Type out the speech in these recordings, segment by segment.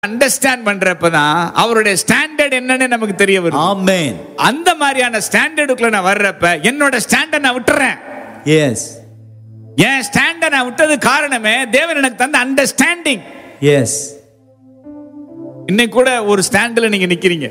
Understand பண்றப்பதான் அவருடைய standard என்னன்னு நமக்கு தெரிய வரும் Amen. அந்த மாதிரியான ஸ்டாண்டர்டுக்குள்ள நான் வர்றப்ப என்னோட ஸ்டாண்டர்ட் நான் விட்டுறேன் Yes. என் ஸ்டாண்டர்ட் நான் விட்டது காரணமே தேவன் எனக்கு தந்த அண்டர்ஸ்டாண்டிங் Yes. இன்னைக்கு கூட ஒரு ஸ்டாண்டில் நீங்க நிக்கிறீங்க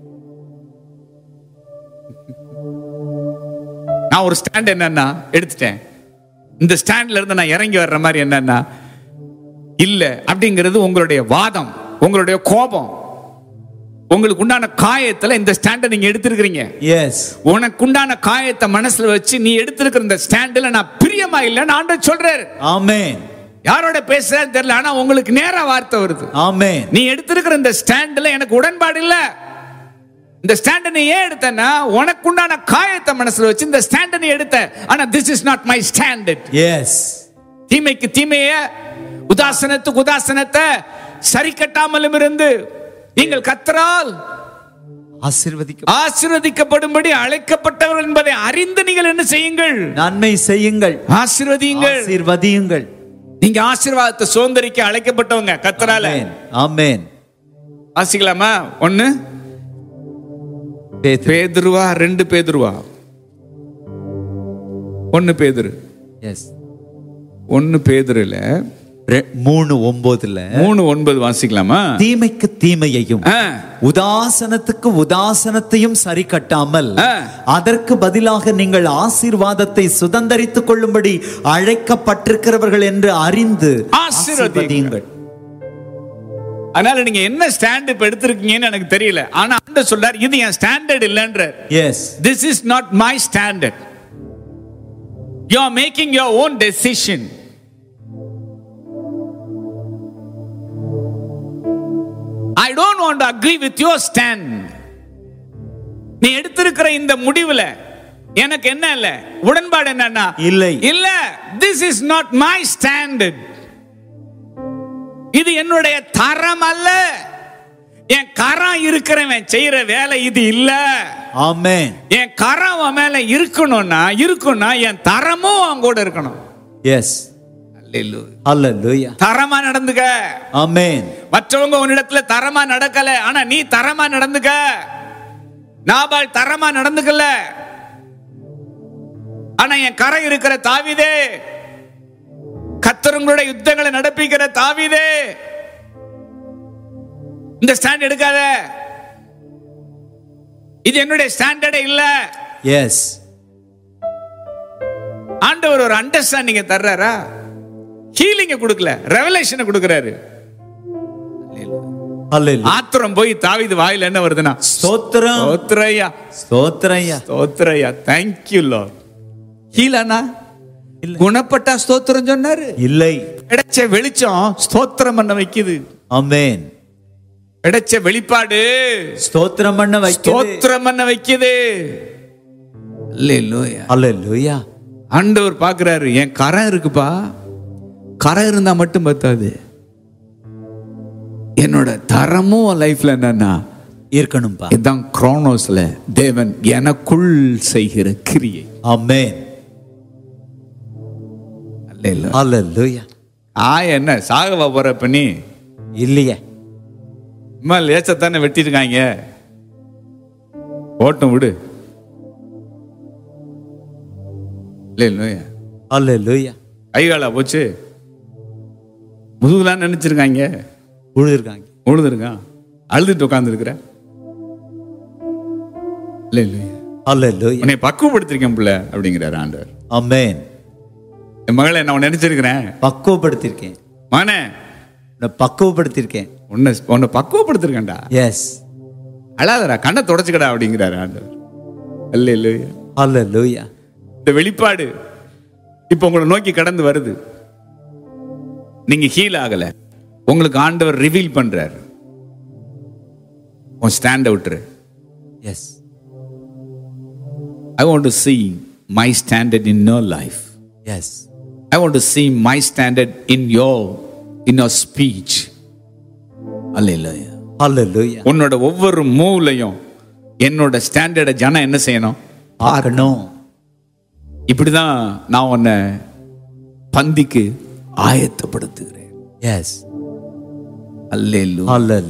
நான் ஒரு ஸ்டாண்ட் என்னன்னா எடுத்துட்டேன் இந்த ஸ்டாண்ட்ல இருந்து நான் இறங்கி வர்ற மாதிரி என்னன்னா இல்ல அப்படிங்கிறது உங்களுடைய வாதம் உங்களுடைய கோபம் உங்களுக்கு உண்டான காயத்துல இந்த ஸ்டாண்டை நீங்க எடுத்திருக்கிறீங்க Yes. உனக்கு உண்டான காயத்தை மனசுல வச்சு நீ எடுத்திருக்கிற இந்த ஸ்டாண்டில் நான் பிரியமா இல்லைன்னு ஆண்டவர் சொல்றாரு Amen. யாரோட பேசுறாரு தெரியல ஆனா உங்களுக்கு நேரா வார்த்தை வருது Amen. நீ எடுத்திருக்கிற இந்த ஸ்டாண்ட்ல எனக்கு உடன்பாடு இல்ல இந்த ஸ்டாண்ட நீ ஏன் எடுத்தனா உனக்கு உண்டான காயத்தை மனசுல வச்சு இந்த ஸ்டாண்ட நீ எடுத்த ஆனா this is not my standard Yes. தீமைக்கு தீமைய உதாசனத்துக்கு உதாசனத்தை சரி கட்டாமலும் இருந்து நீங்கள் கத்தரால் ஆசீர்வதிக்க ஆசீர்வதிக்கப்படும்படி அழைக்கப்பட்டவர்கள் என்பதை அறிந்து நீங்கள் என்ன செய்யுங்கள் நன்மை செய்யுங்கள் ஆசீர்வதியுங்கள் ஆசீர்வதியுங்கள் நீங்க ஆசீர்வாதத்தை சுதந்திரிக்க அழைக்கப்பட்டவங்க கத்தரால Amen. Amen. வாசிக்கலாமா ஒண்ணு பேதுரு. பேதுருவா ரெண்டு பேதுருவா ஒன்னு பேதுரு Yes. ஒன்னு பேதுருல ரெ- மூணு ஒன்பதுல மூணு ஒன்பது வாசிக்கலாமா தீமைக்கு தீமையையும் ஆ, உதாசனத்துக்கு உதாசனத்தையும் சரி கட்டாமல் ஆ. அதற்கு பதிலாக நீங்கள் ஆசீர்வாதத்தை சுதந்தரித்துக் கொள்ளும்படி அழைக்கப்பட்டிருக்கிறவர்கள் என்று அறிந்து ஆசீர்வதியுங்கள். அதனால நீங்க என்ன ஸ்டாண்ட் இப்ப எடுத்திருக்கீங்கன்னு எனக்கு தெரியல ஆனா அந்த சொல்றார் இது என் ஸ்டாண்டர்ட் இல்லைன்ற yes this is not my standard you are making your own decision I don't want agree with your stand நீ எடுத்திருக்கிற இந்த முடிவுல எனக்கு என்ன இல்ல உடன்பாடு என்னன்னா இல்லை. இல்ல this is not my standard இது என்னுடைய தரம் அல்ல என் கரம் இருக்கிறவன் செய்யற வேலை இது இல்ல ஆமென் என் கரம் அவன் மேல இருக்கணும்னா இருக்கும்னா என் தரமும் அவன் கூட இருக்கணும் எஸ் அல்லேலூயா. அல்லேலூயா தரமா நடந்துக்க ஆமென் மற்றவங்க உன்னிடத்துல தரமா நடக்கல ஆனா நீ தரமா நடந்துக்க நாபால் தரமா நடந்துக்கல ஆனா என் கரை இருக்கிற தாவிதே கத்தருங்களோட யுத்தங்களை நடப்பிக்கிற தாவிதே இந்த ஸ்டாண்ட் எடுக்காத இது என்னுடைய ஸ்டாண்டர்டே இல்ல எஸ் ஆண்டவர் ஒரு அண்டர்ஸ்டாண்டிங்க தர்றாரா ஹீலிங்க கொடுக்கல ரெவலேஷனை கொடுக்கறாரு அல்லேலூயா ஆத்திரம் போய் தாவிது வாயில என்ன வருதுன்னா ஸ்தோத்திரம் ஸ்தோத்திரையா ஸ்தோத்திரய்யா ஸ்தோத்திரையா தேங்க்யூ லோ ஹீலானா குணப்பட்டா ஸ்தோத்திரம் சொன்னாரு இல்லை கிடைச்ச வெளிச்சம் ஸ்தோத்திரம் பண்ண வைக்குது ஆமென் கிடைச்ச வெளிப்பாடு ஸ்தோத்திரம் பண்ண வைக்கிறது ஸ்தோத்திரம் பண்ண வைக்குது அல்லேலூயா அல்லேலூயா ஆண்டவர் பார்க்கறாரு என் கரம் இருக்குப்பா கரம் இருந்தா மட்டும் பத்தாது என்னோட தரமும் லைஃப்ல என்னன்னா இருக்கணும்பா இதுதான் குரோனோஸ்ல தேவன் எனக்குள் செய்கிற கிரியை ஆமென் அல்லேலூயா அல்லேலூயா ஆ என்ன சாகவா போறப்ப நீ இல்லையே இம்மா லேசத்தானே வெட்டிருக்காங்க ஓட்டம் விடு இல்லையா அல்லேலூயா கை காலா போச்சு முதுகுலாம் நினைச்சிருக்காங்க உழுதுருக்காங்க உழுதுருக்கான் அழுதுட்டு உட்காந்துருக்குற இல்லை இல்லையா அல்லேலூயா உன்னை பக்குவப்படுத்திருக்கேன் பிள்ளை அப்படிங்கிறார் ஆண்டவர் ஆமென் என் மகளை நான் நினைச்சிருக்கிறேன் பக்குவப்படுத்திருக்கேன் மகனே உன்னை பக்குவப்படுத்திருக்கேன் உன்னை உன்னை பக்குவப்படுத்திருக்கேன்டா எஸ் அழாதடா கண்ணை தொடச்சுக்கடா அப்படிங்கிறாரு ஆண்டவர் இல்லை இல்லையா அல்லேலூயா இந்த வெளிப்பாடு இப்போ உங்களை நோக்கி கடந்து வருது நீங்க ஹீல் ஆகல உங்களுக்கு ஆண்டவர் ரிவீல் பண்றாரு உன் ஸ்டாண்ட் அவுட்ரு yes I want to see my standard in your life yes I want to see my standard in your in your speech அல்ல அல்லேலூயா உன்னோட ஒவ்வொரு மூவ்லையும் என்னோட ஸ்டாண்டர்டை ஜனம் என்ன செய்யணும் பார்க்கணும் இப்படிதான் நான் உன்னை பந்திக்கு ஆயத்தப்படுத்துகிறேன் எஸ் அல்லேலூயா Hallelujah.